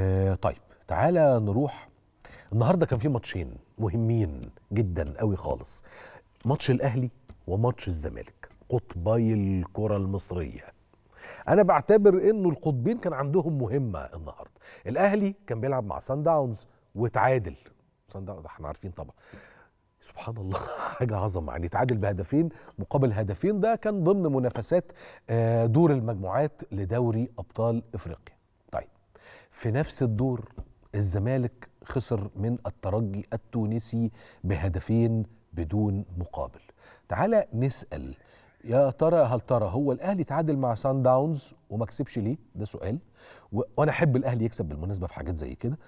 آه طيب تعالى نروح النهارده كان في ماتشين مهمين جدا قوي خالص ماتش الاهلي وماتش الزمالك قطبي الكره المصريه انا بعتبر انه القطبين كان عندهم مهمه النهارده الاهلي كان بيلعب مع سان داونز وتعادل سان داونز احنا عارفين طبعا سبحان الله حاجه عظمه يعني تعادل بهدفين مقابل هدفين ده كان ضمن منافسات آه، دور المجموعات لدوري ابطال افريقيا طيب في نفس الدور الزمالك خسر من الترجي التونسي بهدفين بدون مقابل تعالى نسال يا ترى هل ترى هو الاهلي تعادل مع سان داونز وما كسبش ليه ده سؤال و... وانا احب الاهلي يكسب بالمناسبه في حاجات زي كده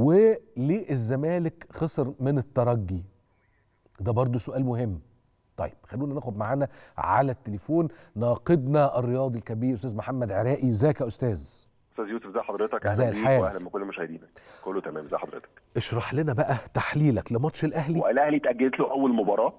وليه الزمالك خسر من الترجي ده برضو سؤال مهم طيب خلونا ناخد معانا على التليفون ناقدنا الرياضي الكبير استاذ محمد عراقي ازيك يا استاذ استاذ يوسف ازي حضرتك ازي اهلا بيك الحال؟ واهلا بكل مشاهدينا كله تمام ازي حضرتك اشرح لنا بقى تحليلك لماتش الاهلي والاهلي اتاجلت له اول مباراه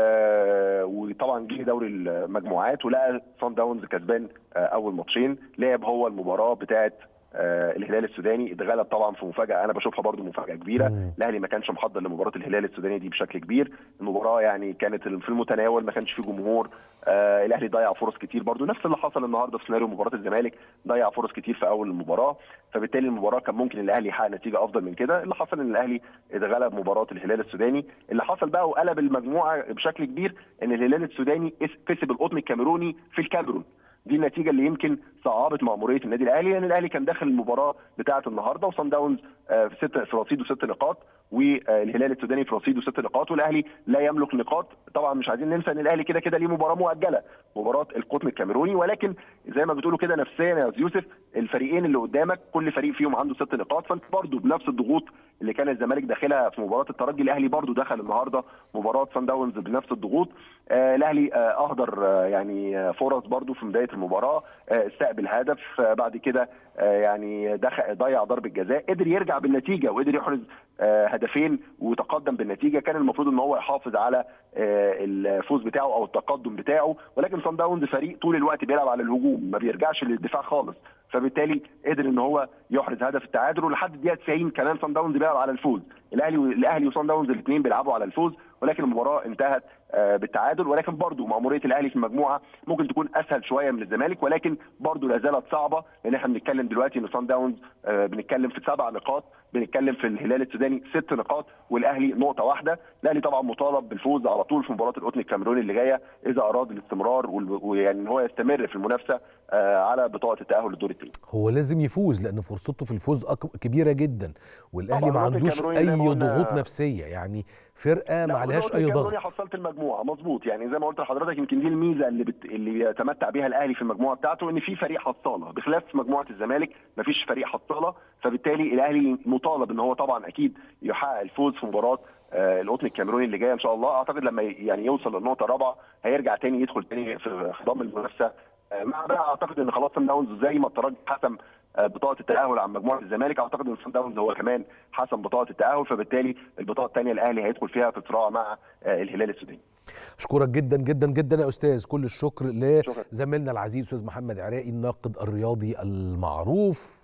آه وطبعا جه دوري المجموعات ولقى صن داونز كسبان آه اول ماتشين لعب هو المباراه بتاعه آه الهلال السوداني اتغلب طبعا في مفاجاه انا بشوفها برضو مفاجاه كبيره مم. الاهلي ما كانش محضر لمباراه الهلال السوداني دي بشكل كبير المباراه يعني كانت في المتناول ما كانش فيه جمهور آه الاهلي ضيع فرص كتير برضو نفس اللي حصل النهارده في سيناريو مباراه الزمالك ضيع فرص كتير في اول المباراه فبالتالي المباراه كان ممكن الاهلي يحقق نتيجه افضل من كده اللي حصل ان الاهلي اتغلب مباراه الهلال السوداني اللي حصل بقى وقلب المجموعه بشكل كبير ان الهلال السوداني اس- كسب القطن الكاميروني في الكاميرون دي النتيجه اللي يمكن صعبت مأموريه النادي الاهلي لان الاهلي كان داخل المباراه بتاعه النهارده وصن داونز آه، في ست في رصيده ست نقاط والهلال السوداني في رصيده ست نقاط والاهلي لا يملك نقاط طبعا مش عايزين ننسى ان الاهلي كده كده ليه مباراه مؤجله مباراه القطن الكاميروني ولكن زي ما بتقولوا كده نفسيا يا أستاذ يوسف الفريقين اللي قدامك كل فريق فيهم عنده ست نقاط فانت برضه بنفس الضغوط اللي كان الزمالك داخلها في مباراه الترجي الاهلي برضه دخل النهارده مباراه سان داونز بنفس الضغوط آه الاهلي آه اهدر آه يعني آه فرص برضه في بدايه المباراه آه استقبل هدف آه بعد كده آه يعني دخل ضيع ضربه جزاء قدر يرجع بالنتيجه وقدر يحرز آه هدفين وتقدم بالنتيجه كان المفروض ان هو يحافظ على آه الفوز بتاعه او التقدم بتاعه ولكن صن داونز فريق طول الوقت بيلعب على الهجوم ما بيرجعش للدفاع خالص فبالتالي قدر ان هو يحرز هدف التعادل ولحد الدقيقه 90 كمان صن داونز بيلعب على الفوز الاهلي الاهلي وصن داونز الاثنين بيلعبوا على الفوز ولكن المباراه انتهت آه، بالتعادل ولكن برضه مأموريه الاهلي في المجموعه ممكن تكون اسهل شويه من الزمالك ولكن برضه لا زالت صعبه لان احنا بنتكلم دلوقتي ان صن داونز آه، بنتكلم في سبع نقاط بنتكلم في الهلال السوداني ست نقاط والاهلي نقطه واحده الاهلي طبعا مطالب بالفوز على طول في مباراه القطن الكاميروني اللي جايه اذا اراد الاستمرار وال- ويعني ان هو يستمر في المنافسه آه، على بطاقه التاهل للدور الثاني هو لازم يفوز لان فرصته في الفوز أك- كبيره جدا والاهلي طبعاً ما الوقت عندوش الكاميروني زي اي ما قلنا- ضغوط نفسيه يعني فرقه ما لا، عليهاش والنقطة اي الكاميروني ضغط حصلت المجموعه مظبوط يعني زي ما قلت لحضرتك يمكن دي الميزه اللي بت... اللي بيتمتع بيها الاهلي في المجموعه بتاعته ان في فريق حصاله بخلاف مجموعه الزمالك مفيش فريق حصاله فبالتالي الاهلي مطالب ان هو طبعا اكيد يحقق الفوز في مباراه آه، القطن الكاميروني اللي جايه ان شاء الله اعتقد لما ي- يعني يوصل للنقطه الرابعه هيرجع تاني يدخل تاني في خضم المنافسه آه، مع بقى اعتقد ان خلاص سان داونز زي ما الترجي حسم آه، بطاقه التاهل عن مجموعه الزمالك اعتقد ان سان داونز هو كمان حسم بطاقه التاهل فبالتالي البطاقه الثانيه الاهلي هيدخل فيها في صراع مع آه، الهلال السوداني اشكرك جدا جدا جدا يا استاذ كل الشكر شكرا. لزميلنا العزيز استاذ محمد عراقي الناقد الرياضي المعروف